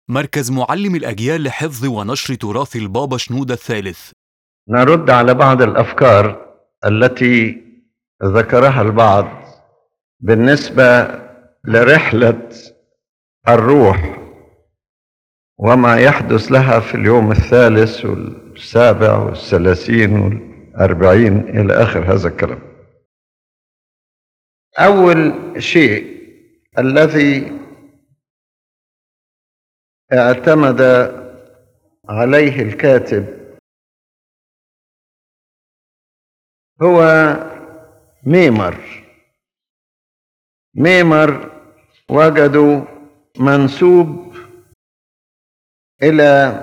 مركز معلم الأجيال لحفظ ونشر تراث البابا شنودة الثالث نرد على بعض الافكار التي ذكرها البعض بالنسبه لرحله الروح وما يحدث لها في اليوم الثالث والسابع والثلاثين والأربعين إلى آخر هذا الكلام أول شيء الذي اعتمد عليه الكاتب هو ميمر ميمر وجدوا منسوب إلى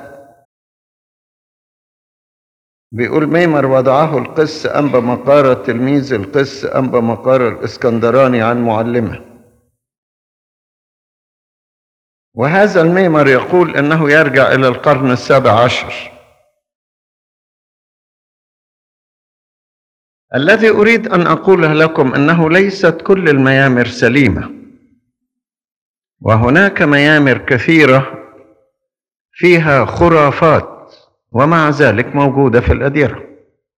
بيقول ميمر وضعه القس أنبا مقار تلميذ القس أنبا مقار الإسكندراني عن معلمه وهذا الميمر يقول انه يرجع الى القرن السابع عشر الذي اريد ان اقوله لكم انه ليست كل الميامر سليمه وهناك ميامر كثيره فيها خرافات ومع ذلك موجوده في الاديره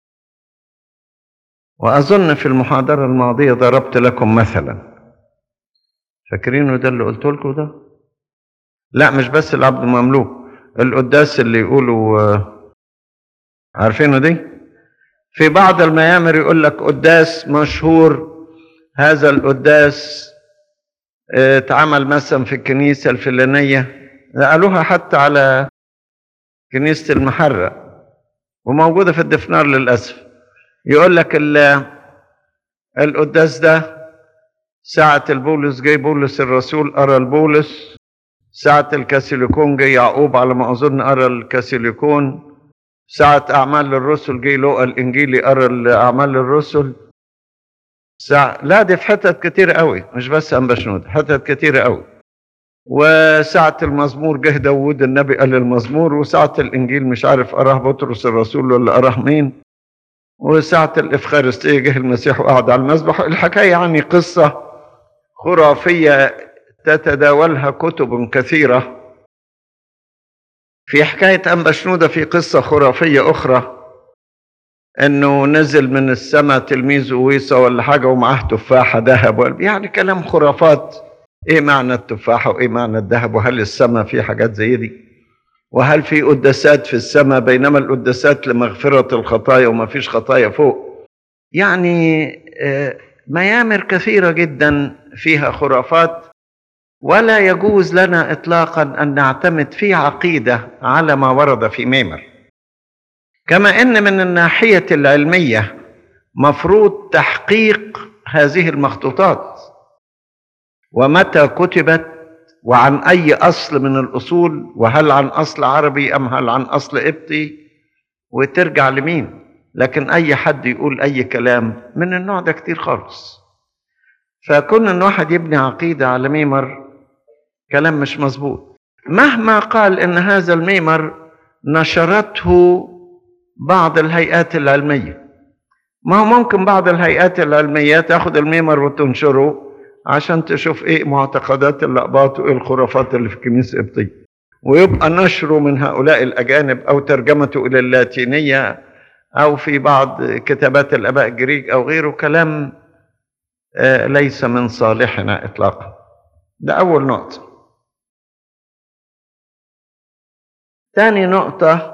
واظن في المحاضره الماضيه ضربت لكم مثلا فاكرينه ده اللي قلت لكم ده لا مش بس العبد المملوك القداس اللي يقولوا آه، عارفينه دي في بعض الميامر يقول لك قداس مشهور هذا القداس آه، اتعمل مثلا في الكنيسة الفلانية قالوها حتى على كنيسة المحرة وموجودة في الدفنار للأسف يقول لك ال- القداس ده ساعة البولس جاي بولس الرسول أرى البولس ساعة الكاثوليكون جه يعقوب على ما أظن أرى الكاثوليكون ساعة أعمال الرسل جه لوقا الإنجيلي أرى أعمال الرسل ساعة لا دي في حتت كتير قوي مش بس أنبا شنود حتت كتير قوي وساعة المزمور جه داوود النبي قال المزمور وساعة الإنجيل مش عارف أراه بطرس الرسول ولا أراه مين وساعة الإفخارستية جه المسيح وقعد على المذبح الحكاية يعني قصة خرافية تتداولها كتب كثيرة في حكاية أنبا شنودة في قصة خرافية أخرى إنه نزل من السماء تلميذ أويسا ولا حاجة ومعاه تفاحة ذهب ولا- يعني كلام خرافات إيه معنى التفاحة وإيه معنى الذهب وهل السماء في حاجات زي دي وهل في قداسات في السماء بينما القداسات لمغفرة الخطايا وما فيش خطايا فوق يعني آه، ميامر كثيرة جدا فيها خرافات ولا يجوز لنا اطلاقا ان نعتمد في عقيده على ما ورد في ميمر كما ان من الناحيه العلميه مفروض تحقيق هذه المخطوطات ومتى كتبت وعن اي اصل من الاصول وهل عن اصل عربي ام هل عن اصل قبطي وترجع لمين لكن اي حد يقول اي كلام من النوع ده كتير خالص فكون ان واحد يبني عقيده على ميمر كلام مش مظبوط مهما قال ان هذا الميمر نشرته بعض الهيئات العلميه ما هو ممكن بعض الهيئات العلميه تاخد الميمر وتنشره عشان تشوف ايه معتقدات الاقباط وايه الخرافات اللي في الكنيسه القبطيه ويبقى نشره من هؤلاء الاجانب او ترجمته الى اللاتينيه او في بعض كتابات الاباء الجريج او غيره كلام آه، ليس من صالحنا اطلاقا ده اول نقطه تاني نقطة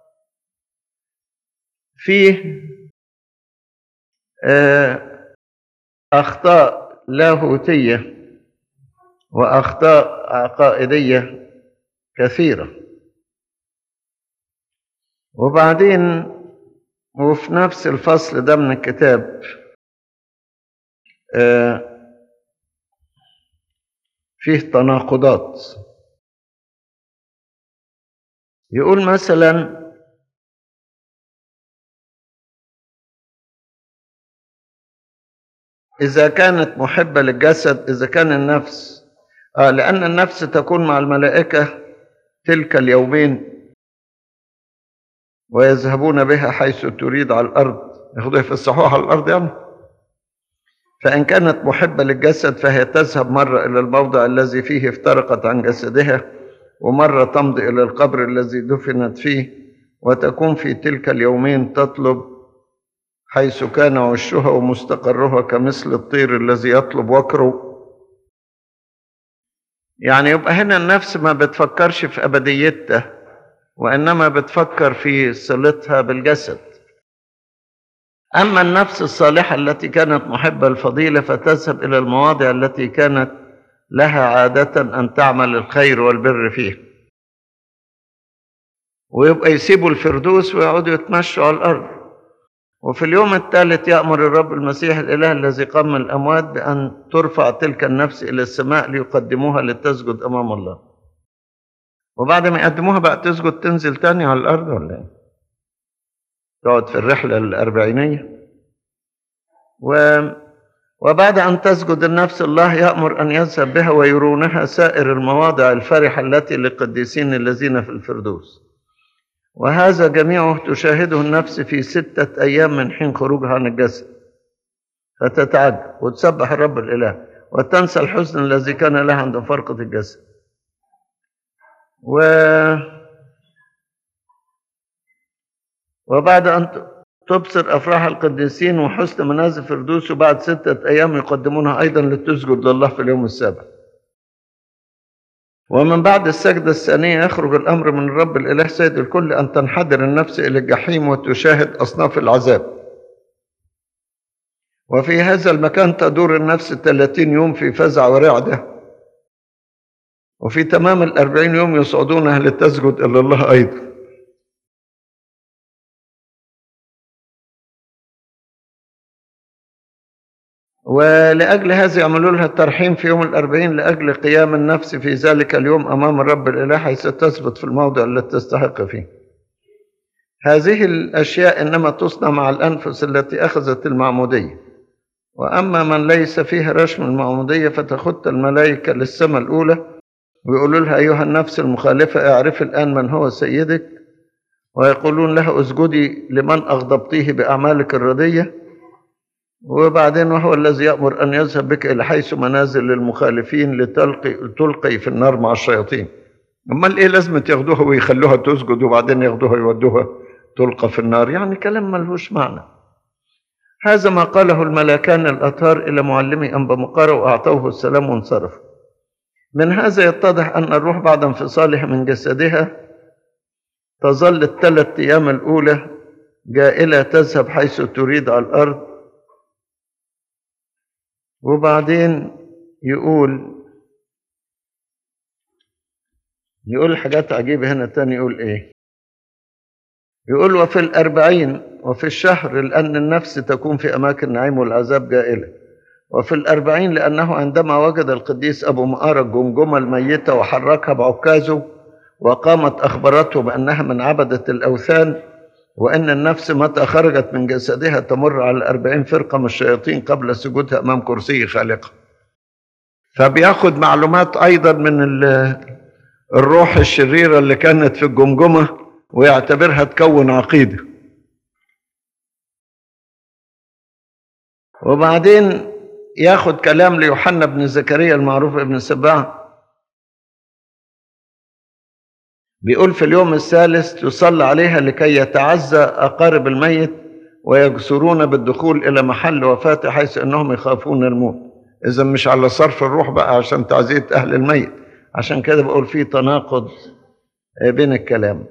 فيه آه، أخطاء لاهوتية وأخطاء عقائدية كثيرة وبعدين وفي نفس الفصل ده من الكتاب آه، فيه تناقضات يقول مثلا إذا كانت محبة للجسد إذا كان النفس آه لأن النفس تكون مع الملائكة تلك اليومين ويذهبون بها حيث تريد على الأرض ياخدوها يفسحوها على الأرض يعني فإن كانت محبة للجسد فهي تذهب مرة إلى الموضع الذي فيه افترقت عن جسدها ومرة تمضي إلى القبر الذي دفنت فيه وتكون في تلك اليومين تطلب حيث كان عشها ومستقرها كمثل الطير الذي يطلب وكره يعني يبقى هنا النفس ما بتفكرش في أبديتها وإنما بتفكر في صلتها بالجسد أما النفس الصالحة التي كانت محبة الفضيلة فتذهب إلى المواضع التي كانت لها عادة أن تعمل الخير والبر فيها ويبقى يسيبوا الفردوس ويقعدوا يتمشوا على الأرض وفي اليوم الثالث يأمر الرب المسيح الإله الذي قام من الأموات بأن ترفع تلك النفس إلى السماء ليقدموها لتسجد أمام الله وبعد ما يقدموها بقى تسجد تنزل تاني على الأرض ولا إيه؟ تقعد في الرحلة الأربعينية و وبعد أن تسجد النفس الله يأمر أن يذهب بها ويرونها سائر المواضع الفرحة التي للقديسين الذين في الفردوس وهذا جميعه تشاهده النفس في ستة أيام من حين خروجها عن الجسد فتتعجب وتسبح الرب الإله وتنسى الحزن الذي كان لها عند فرقة الجسد و وبعد أن تبصر أفراح القديسين وحسن منازل فردوس وبعد ستة أيام يقدمونها أيضا لتسجد لله في اليوم السابع ومن بعد السجدة الثانية يخرج الأمر من الرب الإله سيد الكل أن تنحدر النفس إلى الجحيم وتشاهد أصناف العذاب وفي هذا المكان تدور النفس 30 يوم في فزع ورعدة وفي تمام الأربعين يوم يصعدونها لتسجد إلى الله أيضا ولأجل هذا يعملوا لها الترحيم في يوم الأربعين لأجل قيام النفس في ذلك اليوم أمام الرب الإله حيث تثبت في الموضع الذي تستحق فيه هذه الأشياء إنما تصنع مع الأنفس التي أخذت المعمودية وأما من ليس فيها رشم المعمودية فتخط الملائكة للسماء الأولى ويقولوا لها أيها النفس المخالفة اعرف الآن من هو سيدك ويقولون لها اسجدي لمن أغضبتيه بأعمالك الردية وبعدين وهو الذي يأمر أن يذهب بك إلى حيث منازل المخالفين لتلقي تلقي في النار مع الشياطين أمال إيه لازمة ياخدوها ويخلوها تسجد وبعدين ياخدوها يودوها تلقى في النار يعني كلام ملهوش معنى هذا ما قاله الملكان الأطهار إلى معلمي أنبا مقارة وأعطوه السلام وانصرفوا من هذا يتضح أن الروح بعد انفصالها من جسدها تظل الثلاث أيام الأولى جائلة تذهب حيث تريد على الأرض وبعدين يقول يقول حاجات عجيبة هنا تاني يقول إيه يقول وفي الأربعين وفي الشهر لأن النفس تكون في أماكن النعيم والعذاب جائلة وفي الأربعين لأنه عندما وجد القديس أبو مقارة الجمجمة الميتة وحركها بعكازه وقامت أخبرته بأنها من عبدة الأوثان وأن النفس متى خرجت من جسدها تمر على أربعين فرقة من الشياطين قبل سجودها أمام كرسي خالقها فبياخد معلومات أيضا من الروح الشريرة اللي كانت في الجمجمة ويعتبرها تكون عقيدة وبعدين ياخد كلام ليوحنا بن زكريا المعروف ابن سباع بيقول في اليوم الثالث يصلى عليها لكي يتعزى أقارب الميت ويجسرون بالدخول إلى محل وفاته حيث أنهم يخافون الموت إذا مش على صرف الروح بقى عشان تعزية أهل الميت عشان كده بقول في تناقض بين الكلام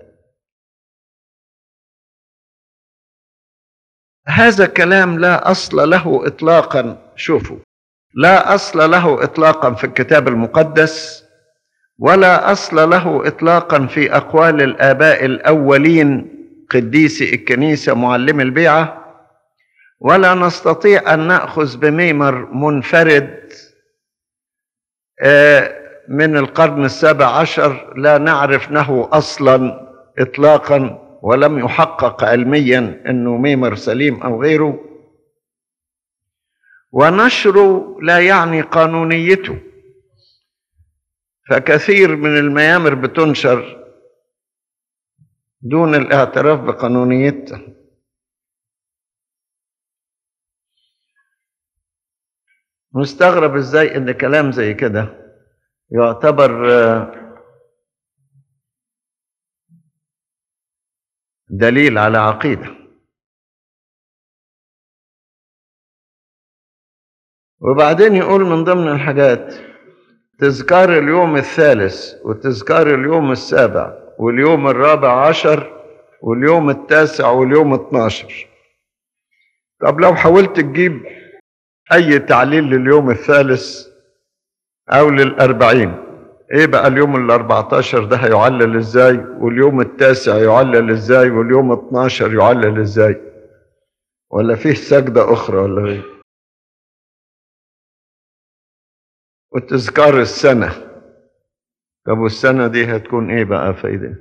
هذا الكلام لا أصل له إطلاقا شوفوا لا أصل له إطلاقا في الكتاب المقدس ولا أصل له إطلاقا في أقوال الآباء الأولين قديسي الكنيسة معلم البيعة ولا نستطيع أن نأخذ بميمر منفرد من القرن السابع عشر لا نعرف له أصلا إطلاقا ولم يحقق علميا أنه ميمر سليم أو غيره ونشره لا يعني قانونيته فكثير من الميامر بتنشر دون الاعتراف بقانونيتها مستغرب ازاي ان كلام زي كده يعتبر دليل على عقيدة وبعدين يقول من ضمن الحاجات تذكار اليوم الثالث وتذكار اليوم السابع واليوم الرابع عشر واليوم التاسع واليوم اتناشر طب لو حاولت تجيب أي تعليل لليوم الثالث أو للأربعين إيه بقى اليوم الأربعتاشر ده هيعلل إزاي واليوم التاسع يعلل إزاي واليوم اتناشر يعلل إزاي ولا فيه سجدة أخرى ولا إيه وتذكار السنة طب والسنة دي هتكون إيه بقى فايدة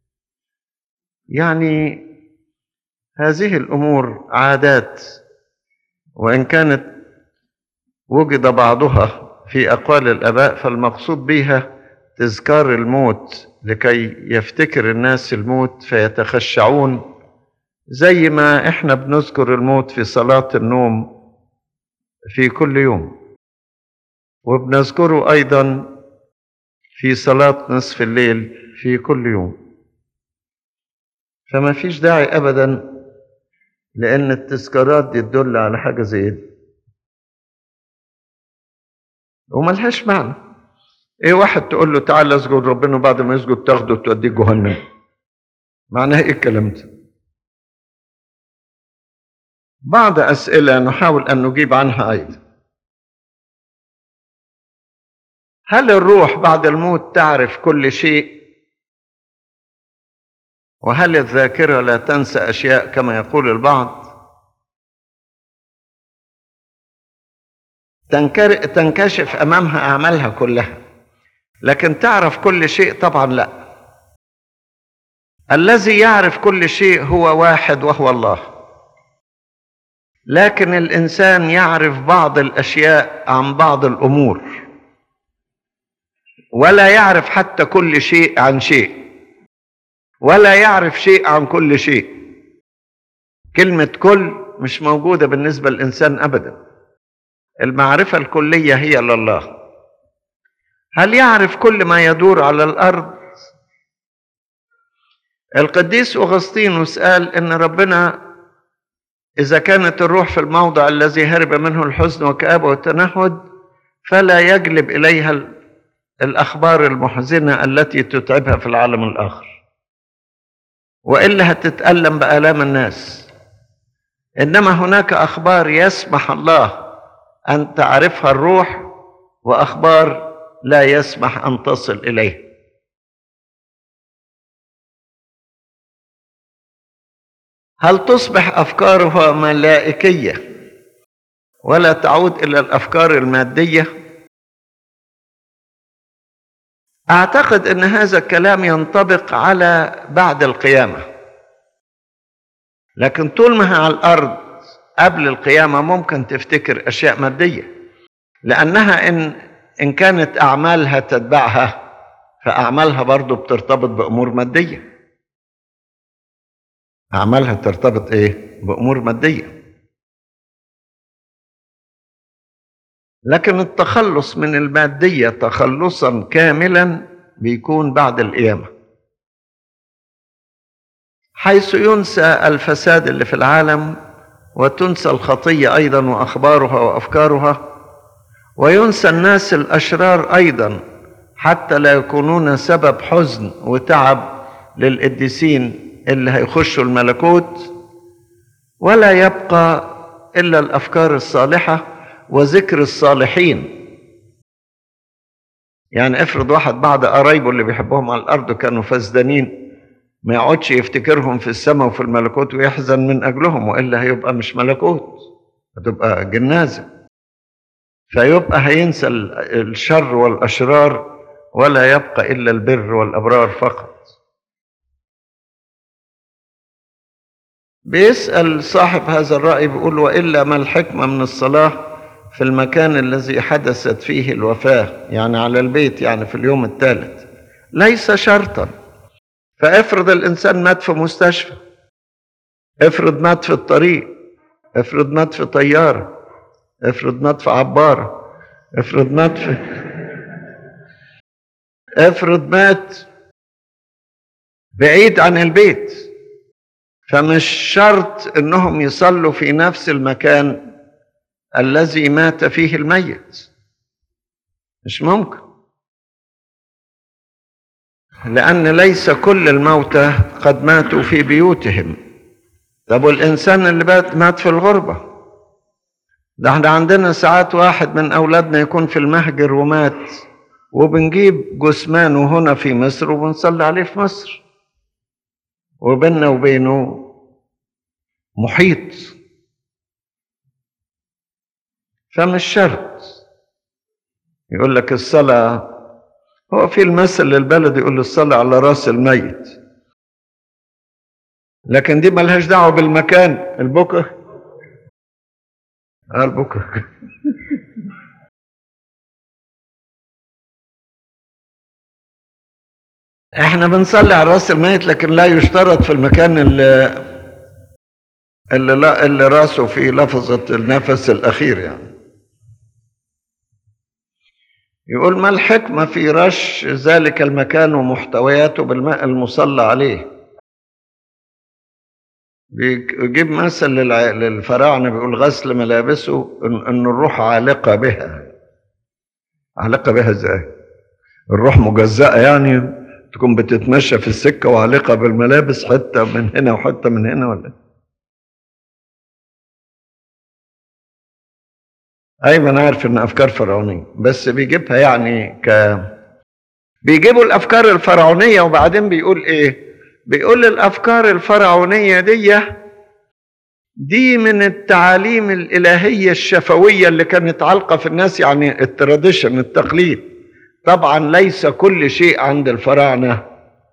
يعني هذه الأمور عادات وإن كانت وجد بعضها في أقوال الآباء فالمقصود بها تذكار الموت لكي يفتكر الناس الموت فيتخشعون زي ما احنا بنذكر الموت في صلاة النوم في كل يوم وبنذكره أيضا في صلاة نصف الليل في كل يوم فما فيش داعي أبدا لأن التذكارات دي تدل على حاجة زي دي وملهاش معنى ايه واحد تقول له تعالى اسجد ربنا وبعد ما يسجد تاخده توديه جهنم معناها ايه الكلام ده بعض اسئله نحاول ان نجيب عنها ايضا هل الروح بعد الموت تعرف كل شيء وهل الذاكره لا تنسى اشياء كما يقول البعض تنكر- تنكشف امامها اعمالها كلها لكن تعرف كل شيء طبعا لا الذي يعرف كل شيء هو واحد وهو الله لكن الانسان يعرف بعض الاشياء عن بعض الامور ولا يعرف حتى كل شيء عن شيء ولا يعرف شيء عن كل شيء كلمه كل مش موجوده بالنسبه للانسان ابدا المعرفه الكليه هي لله هل يعرف كل ما يدور على الارض القديس اغسطينوس قال ان ربنا اذا كانت الروح في الموضع الذي هرب منه الحزن والكابه والتنهد فلا يجلب اليها ال- الاخبار المحزنه التي تتعبها في العالم الاخر والا هتتالم بالام الناس انما هناك اخبار يسمح الله ان تعرفها الروح واخبار لا يسمح ان تصل اليه هل تصبح افكارها ملائكيه ولا تعود الى الافكار الماديه اعتقد ان هذا الكلام ينطبق على بعد القيامه لكن طول ما هي على الارض قبل القيامه ممكن تفتكر اشياء ماديه لانها ان ان كانت اعمالها تتبعها فاعمالها برضو بترتبط بامور ماديه اعمالها ترتبط ايه بامور ماديه لكن التخلص من الماديه تخلصا كاملا بيكون بعد القيامه حيث ينسى الفساد اللي في العالم وتنسى الخطيه ايضا واخبارها وافكارها وينسى الناس الاشرار ايضا حتى لا يكونون سبب حزن وتعب للقديسين اللي هيخشوا الملكوت ولا يبقى الا الافكار الصالحه وذكر الصالحين يعني افرض واحد بعد قرايبه اللي بيحبهم على الارض كانوا فاسدانين ما يقعدش يفتكرهم في السماء وفي الملكوت ويحزن من اجلهم والا هيبقى مش ملكوت هتبقى جنازه فيبقى هينسى ال- الشر والاشرار ولا يبقى الا البر والابرار فقط بيسال صاحب هذا الراي بيقول والا ما الحكمه من الصلاه في المكان الذي حدثت فيه الوفاه يعني على البيت يعني في اليوم الثالث ليس شرطا فافرض الانسان مات في مستشفى افرض مات في الطريق افرض مات في طياره افرض مات في عبارة افرض مات في افرض مات بعيد عن البيت فمش شرط انهم يصلوا في نفس المكان الذي مات فيه الميت مش ممكن لان ليس كل الموتى قد ماتوا في بيوتهم طب والانسان اللي بات مات في الغربه ده احنا عندنا ساعات واحد من اولادنا يكون في المهجر ومات وبنجيب جثمانه هنا في مصر وبنصلي عليه في مصر وبيننا وبينه محيط فمش شرط يقول لك الصلاة هو في المثل للبلد يقول الصلاة على راس الميت لكن دي ملهاش دعوة بالمكان البكا آه البكا احنا بنصلي على راس الميت لكن لا يشترط في المكان اللي اللي, لا اللي راسه في لفظة النفس الأخير يعني يقول ما الحكمة في رش ذلك المكان ومحتوياته بالماء المصلى عليه بيجيب مثل للع- للفراعنة بيقول غسل ملابسه إن إن الروح عالقة بها عالقة بها ازاي؟ الروح مجزأة يعني تكون بتتمشى في السكة وعالقة بالملابس حتة من هنا وحتة من هنا ولا إيه؟ ايوه انا عارف ان افكار فرعونيه بس بيجيبها يعني ك بيجيبوا الافكار الفرعونيه وبعدين بيقول ايه بيقول الافكار الفرعونيه دي دي من التعاليم الالهيه الشفويه اللي كانت عالقه في الناس يعني التراديشن التقليد طبعا ليس كل شيء عند الفراعنه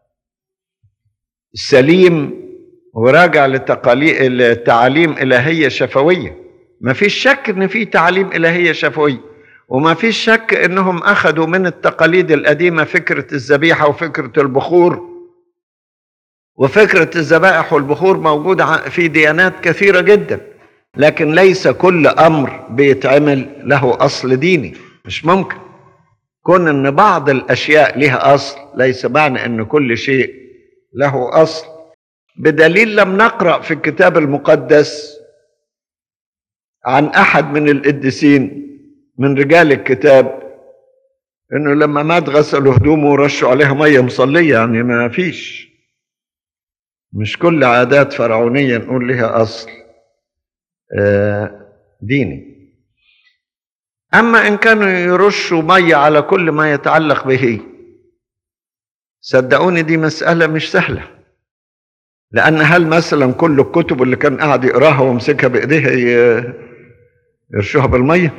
سليم وراجع لتقاليد لتعاليم الهيه شفويه ما فيش شك ان في تعاليم الهيه شفويه وما فيش شك انهم اخذوا من التقاليد القديمه فكره الذبيحه وفكره البخور وفكره الذبائح والبخور موجوده ع- في ديانات كثيره جدا لكن ليس كل امر بيتعمل له اصل ديني مش ممكن كون ان بعض الاشياء لها اصل ليس معنى ان كل شيء له اصل بدليل لم نقرا في الكتاب المقدس عن احد من القديسين من رجال الكتاب انه لما مات غسلوا هدومه ورشوا عليها ميه مصليه يعني ما فيش مش كل عادات فرعونيه نقول لها اصل آه، ديني اما ان كانوا يرشوا ميه على كل ما يتعلق به صدقوني دي مساله مش سهله لان هل مثلا كل الكتب اللي كان قاعد يقراها ويمسكها بايديها ي- يرشوها بالميه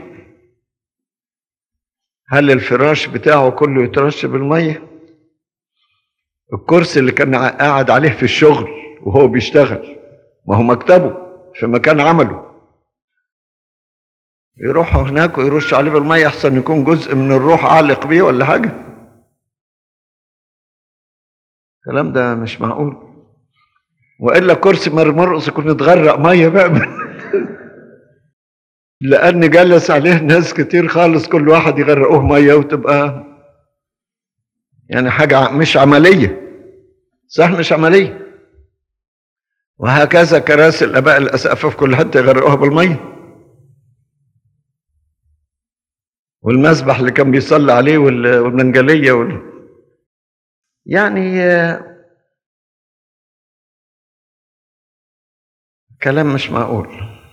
هل الفراش بتاعه كله يترش بالميه الكرسي اللي كان قاعد عليه في الشغل وهو بيشتغل ما هو مكتبه في مكان عمله يروحوا هناك ويرش عليه بالميه احسن يكون جزء من الروح عالق بيه ولا حاجه الكلام ده مش معقول والا كرسي مرمرقص يكون اتغرق ميه بقى لان جلس عليه ناس كتير خالص كل واحد يغرقوه ميه وتبقى يعني حاجه ع- مش عمليه صح مش عمليه وهكذا كراسي الاباء الاسقفه في كل حته يغرقوها بالميه والمسبح اللي كان بيصلي عليه وال- والمنجليه وال... يعني آه، كلام مش معقول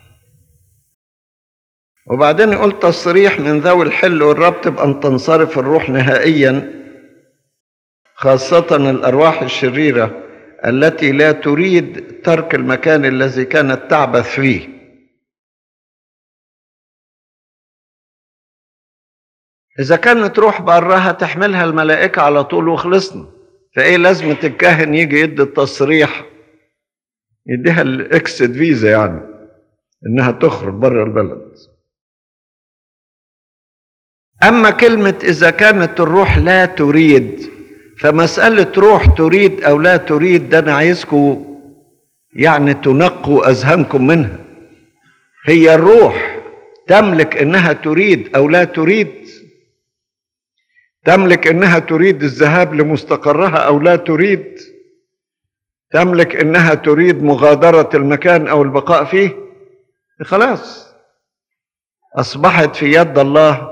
وبعدين يقول تصريح من ذوي الحل والربط بأن تنصرف الروح نهائيا خاصة الأرواح الشريرة التي لا تريد ترك المكان الذي كانت تعبث فيه إذا كانت روح براها تحملها الملائكة على طول وخلصنا فإيه لازمة الكاهن يجي يدي التصريح يديها الإكسد فيزا يعني إنها تخرج بره البلد أما كلمة إذا كانت الروح لا تريد فمسألة روح تريد أو لا تريد ده أنا عايزكم يعني تنقوا أذهانكم منها هي الروح تملك إنها تريد أو لا تريد تملك إنها تريد الذهاب لمستقرها أو لا تريد تملك انها تريد مغادرة المكان او البقاء فيه خلاص اصبحت في يد الله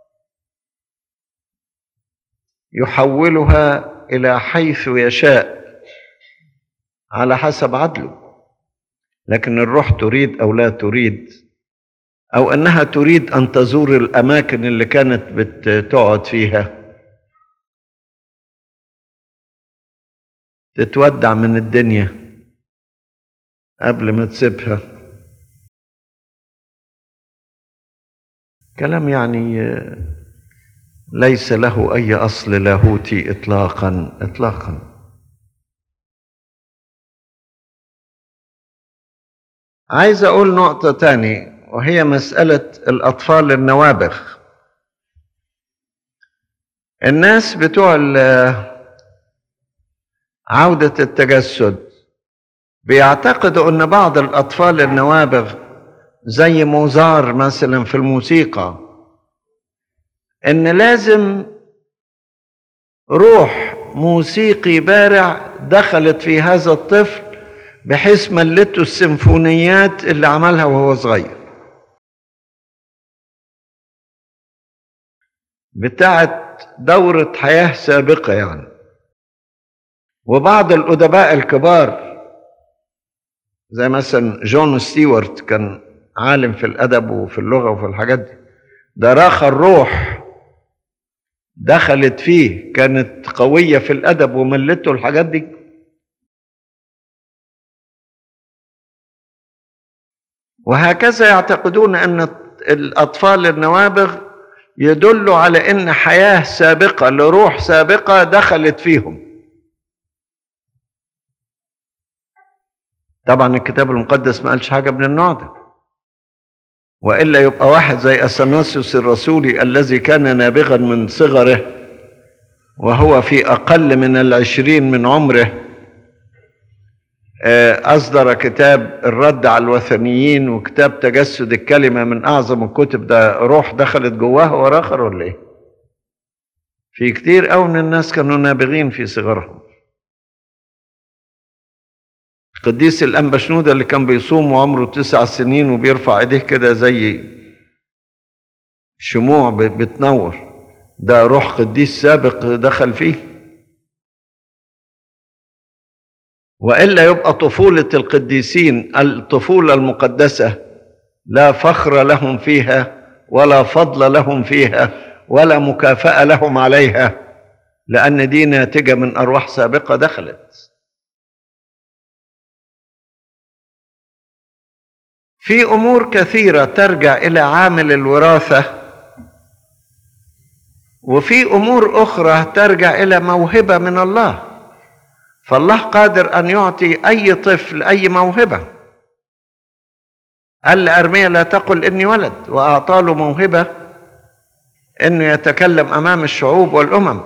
يحولها الى حيث يشاء على حسب عدله لكن الروح تريد او لا تريد او انها تريد ان تزور الاماكن اللي كانت بتقعد فيها تتودع من الدنيا قبل ما تسيبها كلام يعني ليس له اي اصل لاهوتي اطلاقا اطلاقا عايز اقول نقطة تاني وهي مسألة الاطفال النوابغ الناس بتوع عودة التجسد بيعتقدوا ان بعض الاطفال النوابغ زي موزار مثلا في الموسيقى ان لازم روح موسيقي بارع دخلت في هذا الطفل بحيث ملته السيمفونيات اللي عملها وهو صغير بتاعت دورة حياة سابقة يعني وبعض الأدباء الكبار زي مثلا جون ستيوارت كان عالم في الأدب وفي اللغة وفي الحاجات دي ده راخى الروح دخلت فيه كانت قوية في الأدب وملته الحاجات دي وهكذا يعتقدون أن الأطفال النوابغ يدلوا على أن حياة سابقة لروح سابقة دخلت فيهم طبعا الكتاب المقدس ما قالش حاجة من النوع ده وإلا يبقى واحد زي أثناسيوس الرسولي الذي كان نابغا من صغره وهو في أقل من العشرين من عمره أصدر كتاب الرد على الوثنيين وكتاب تجسد الكلمة من أعظم الكتب ده روح دخلت جواه وراخر ولا إيه؟ في كتير أوي من الناس كانوا نابغين في صغرهم قديس الأنبا شنودة اللي كان بيصوم وعمره تسع سنين وبيرفع ايديه كده زي شموع بتنور ده روح قديس سابق دخل فيه والا يبقى طفوله القديسين الطفوله المقدسه لا فخر لهم فيها ولا فضل لهم فيها ولا مكافاه لهم عليها لان دي ناتجه من ارواح سابقه دخلت في امور كثيره ترجع الى عامل الوراثه وفي امور اخرى ترجع الى موهبه من الله فالله قادر ان يعطي اي طفل اي موهبه قال لارميا لا تقل اني ولد واعطى له موهبه انه يتكلم امام الشعوب والامم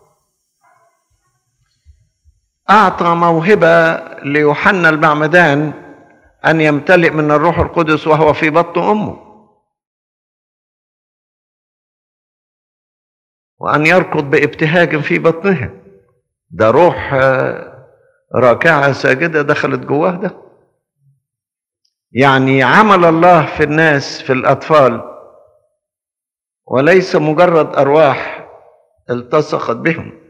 اعطى موهبه ليوحنا المعمدان ان يمتلئ من الروح القدس وهو في بطن امه وان يركض بابتهاج في بطنها ده روح راكعه ساجده دخلت جواه ده يعني عمل الله في الناس في الاطفال وليس مجرد ارواح التصقت بهم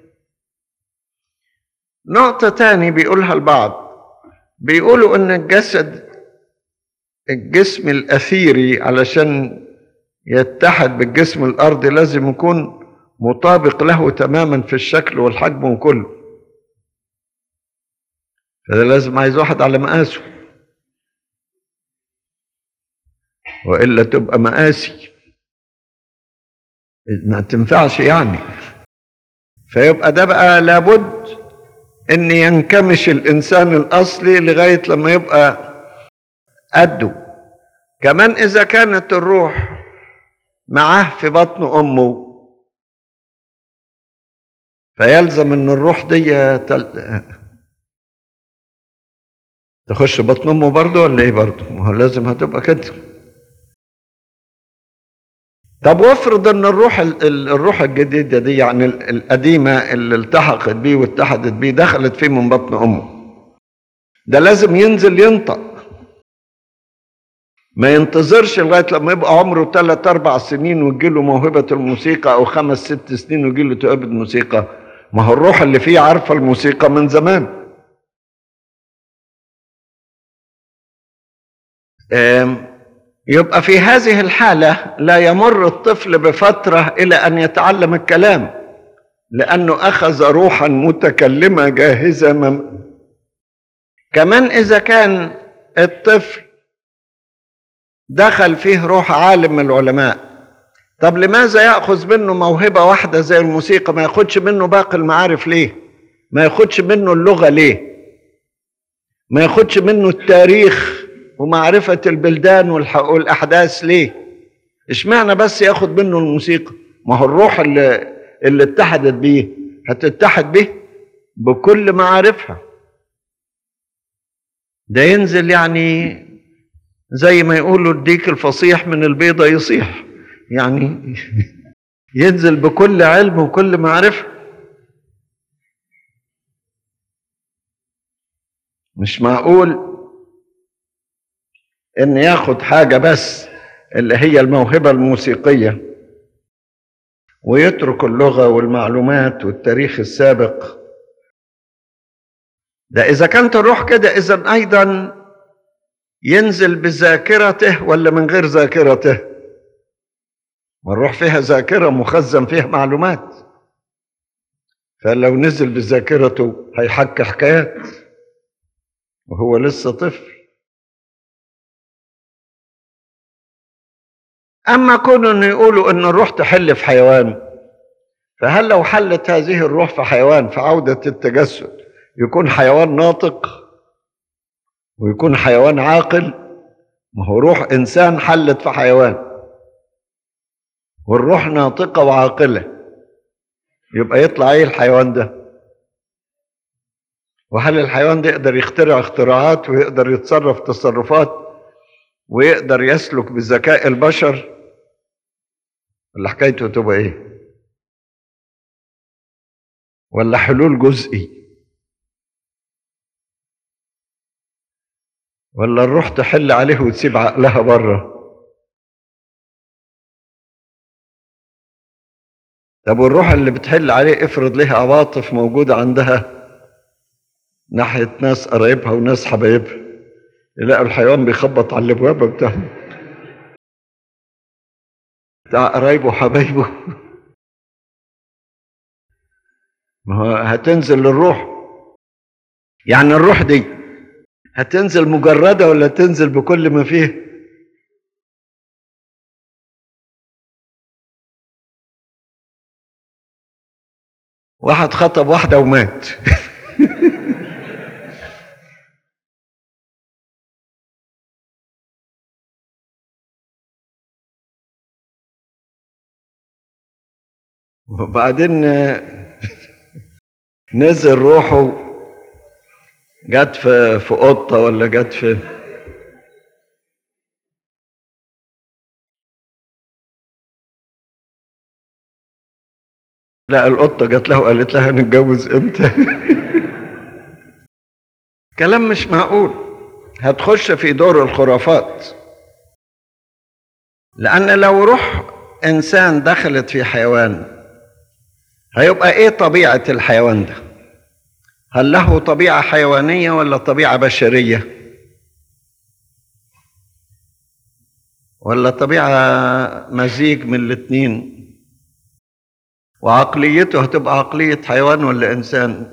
نقطه تاني بيقولها البعض بيقولوا ان الجسد الجسم الاثيري علشان يتحد بالجسم الارضي لازم يكون مطابق له تماما في الشكل والحجم وكله فده لازم عايز واحد على مقاسه والا تبقى مقاسي ما تنفعش يعني فيبقى ده بقى لابد ان ينكمش الانسان الاصلي لغايه لما يبقى قده كمان اذا كانت الروح معاه في بطن امه فيلزم ان الروح دي تل... تخش بطن امه برضه ولا ايه برضه؟ ما هو لازم هتبقى كده. طب وافرض ان الروح الروح الجديده دي يعني القديمه اللي التحقت بيه واتحدت بيه دخلت فيه من بطن امه. ده لازم ينزل ينطق ما ينتظرش لغايه لما يبقى عمره ثلاث اربع سنين وتجيله موهبه الموسيقى او خمس ست سنين ويجيله توهبه الموسيقى ما هو الروح اللي فيه عارفه الموسيقى من زمان آم، يبقى في هذه الحالة لا يمر الطفل بفترة إلى أن يتعلم الكلام لأنه أخذ روحا متكلمة جاهزة مم... كمان إذا كان الطفل دخل فيه روح عالم من العلماء طب لماذا يأخذ منه موهبة واحدة زي الموسيقى ما ياخدش منه باقي المعارف ليه ما ياخدش منه اللغة ليه ما ياخدش منه التاريخ ومعرفة البلدان والح- والأحداث ليه اشمعنى بس ياخد منه الموسيقى ما هو الروح اللي, اللي اتحدت بيه هتتحد به بكل معارفها ده ينزل يعني زي ما يقولوا الديك الفصيح من البيضة يصيح يعني ينزل بكل علم وكل معرفة مش معقول ان ياخد حاجة بس اللي هي الموهبة الموسيقية ويترك اللغة والمعلومات والتاريخ السابق ده إذا كانت الروح كده إذا أيضا ينزل بذاكرته ولا من غير ذاكرته ما الروح فيها ذاكرة مخزن فيها معلومات فلو نزل بذاكرته هيحكي حكايات وهو لسه طفل أما كون إنه يقولوا إن الروح تحل في حيوان فهل لو حلت هذه الروح في حيوان في عودة التجسد يكون حيوان ناطق ويكون حيوان عاقل ما هو روح إنسان حلت في حيوان والروح ناطقة وعاقلة يبقى يطلع إيه الحيوان ده وهل الحيوان ده يقدر يخترع اختراعات ويقدر يتصرف تصرفات ويقدر يسلك بذكاء البشر ولا حكايته تبقى ايه ولا حلول جزئي ولا الروح تحل عليه وتسيب عقلها بره طب والروح اللي بتحل عليه افرض ليها عواطف موجودة عندها ناحية ناس قرايبها وناس حبايبها يلاقوا الحيوان بيخبط على الابواب بتاعهم بتاع قرايبه وحبايبه ما هو هتنزل للروح يعني الروح دي هتنزل مجردة ولا تنزل بكل ما فيه واحد خطب واحدة ومات وبعدين نزل روحه جت في في قطه ولا جت في لا القطه جت له وقالت لها نتجوز امتى كلام مش معقول هتخش في دور الخرافات لان لو روح انسان دخلت في حيوان هيبقى ايه طبيعه الحيوان ده هل له طبيعه حيوانيه ولا طبيعه بشريه ولا طبيعه مزيج من الاثنين وعقليته هتبقى عقليه حيوان ولا انسان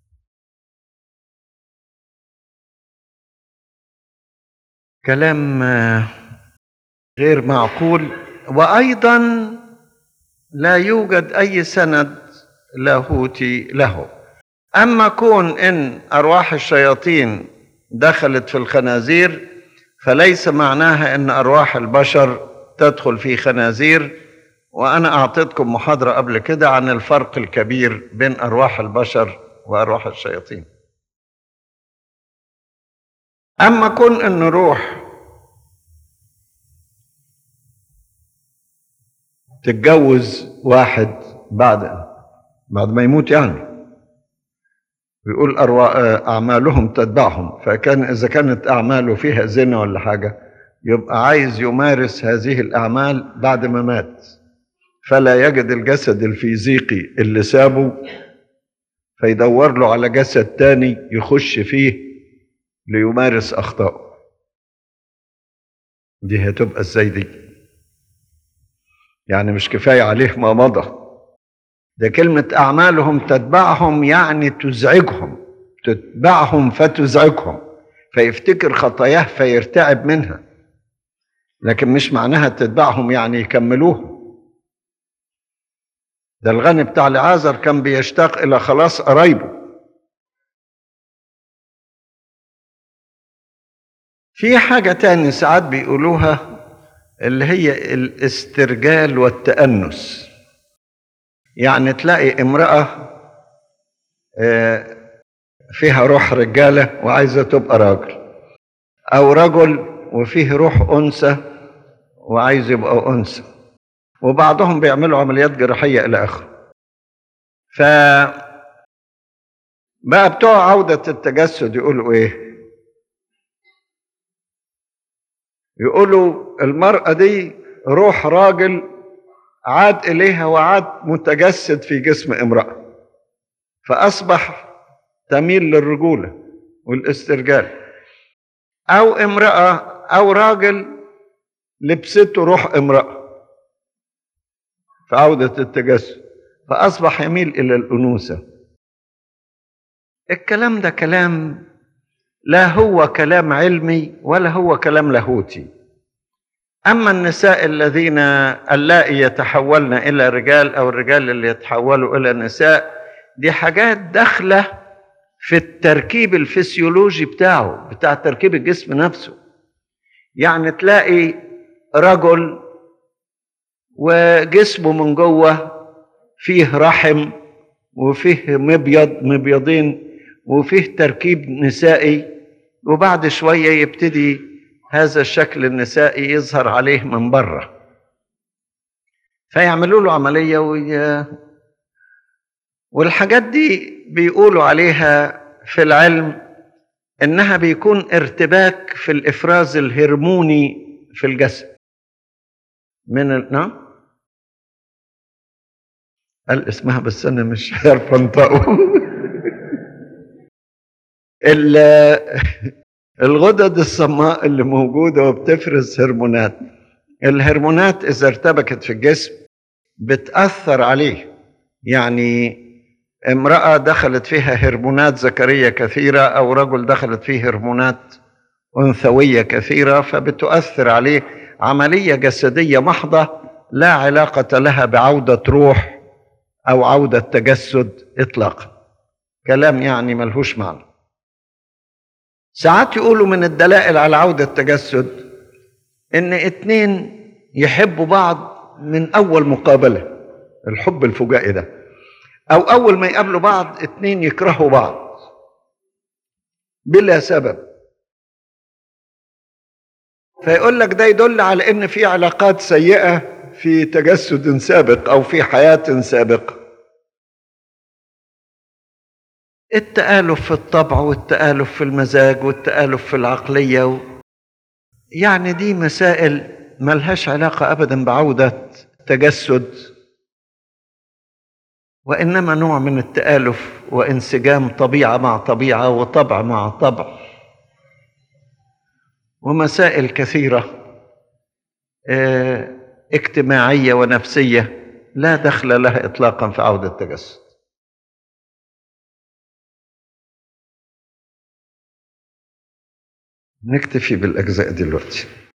كلام غير معقول وايضا لا يوجد اي سند لاهوتي له اما كون ان ارواح الشياطين دخلت في الخنازير فليس معناها ان ارواح البشر تدخل في خنازير وانا اعطيتكم محاضره قبل كده عن الفرق الكبير بين ارواح البشر وارواح الشياطين اما كون ان روح تتجوز واحد بعد بعد ما يموت يعني ويقول أروا- أعمالهم تتبعهم فكان إذا كانت أعماله فيها زنا ولا حاجة يبقى عايز يمارس هذه الأعمال بعد ما مات فلا يجد الجسد الفيزيقي اللي سابه فيدور له على جسد تاني يخش فيه ليمارس أخطائه دي هتبقى ازاي دي يعني مش كفاية عليه ما مضى ده كلمة أعمالهم تتبعهم يعني تزعجهم تتبعهم فتزعجهم فيفتكر خطاياه فيرتعب منها لكن مش معناها تتبعهم يعني يكملوها ده الغني بتاع لعازر كان بيشتاق إلى خلاص قرايبه في حاجة تاني ساعات بيقولوها اللي هي الاسترجال والتأنس يعني تلاقي امرأة آه، فيها روح رجالة وعايزة تبقى راجل أو رجل وفيه روح أنثى وعايز يبقى أنثى وبعضهم بيعملوا عمليات جراحية إلى آخره ف بقى بتوع عودة التجسد يقولوا إيه؟ يقولوا المرأة دي روح راجل عاد إليها وعاد متجسد في جسم امرأة فأصبح تميل للرجولة والاسترجال أو امرأة أو راجل لبسته روح امرأة في عودة التجسد فأصبح يميل إلى الأنوثة الكلام ده كلام لا هو كلام علمي ولا هو كلام لاهوتي أما النساء الذين اللائي يتحولن إلى رجال أو الرجال اللي يتحولوا إلى نساء دي حاجات داخلة في التركيب الفسيولوجي بتاعه بتاع تركيب الجسم نفسه يعني تلاقي رجل وجسمه من جوه فيه رحم وفيه مبيض مبيضين وفيه تركيب نسائي وبعد شوية يبتدي هذا الشكل النسائي يظهر عليه من بره فيعملوا له عملية وي... والحاجات دي بيقولوا عليها في العلم انها بيكون ارتباك في الافراز الهرموني في الجسد من ال... نعم قال اسمها بس انا مش عارف انطقه ال- الغدد الصماء اللي موجوده وبتفرز هرمونات الهرمونات اذا ارتبكت في الجسم بتاثر عليه يعني امراه دخلت فيها هرمونات ذكريه كثيره او رجل دخلت فيه هرمونات انثويه كثيره فبتؤثر عليه عمليه جسديه محضه لا علاقه لها بعوده روح او عوده تجسد اطلاقا كلام يعني ملهوش معنى ساعات يقولوا من الدلائل على عودة التجسد ان اتنين يحبوا بعض من اول مقابلة الحب الفجائي ده او اول ما يقابلوا بعض اتنين يكرهوا بعض بلا سبب فيقول لك ده يدل على ان في علاقات سيئة في تجسد سابق او في حياة سابقة التآلف في الطبع والتآلف في المزاج والتآلف في العقلية و... يعني دي مسائل ملهاش علاقة أبدا بعودة تجسد وإنما نوع من التآلف وانسجام طبيعة مع طبيعة وطبع مع طبع ومسائل كثيرة آه، اجتماعية ونفسية لا دخل لها إطلاقا في عودة التجسد نكتفي بالأجزاء دلوقتي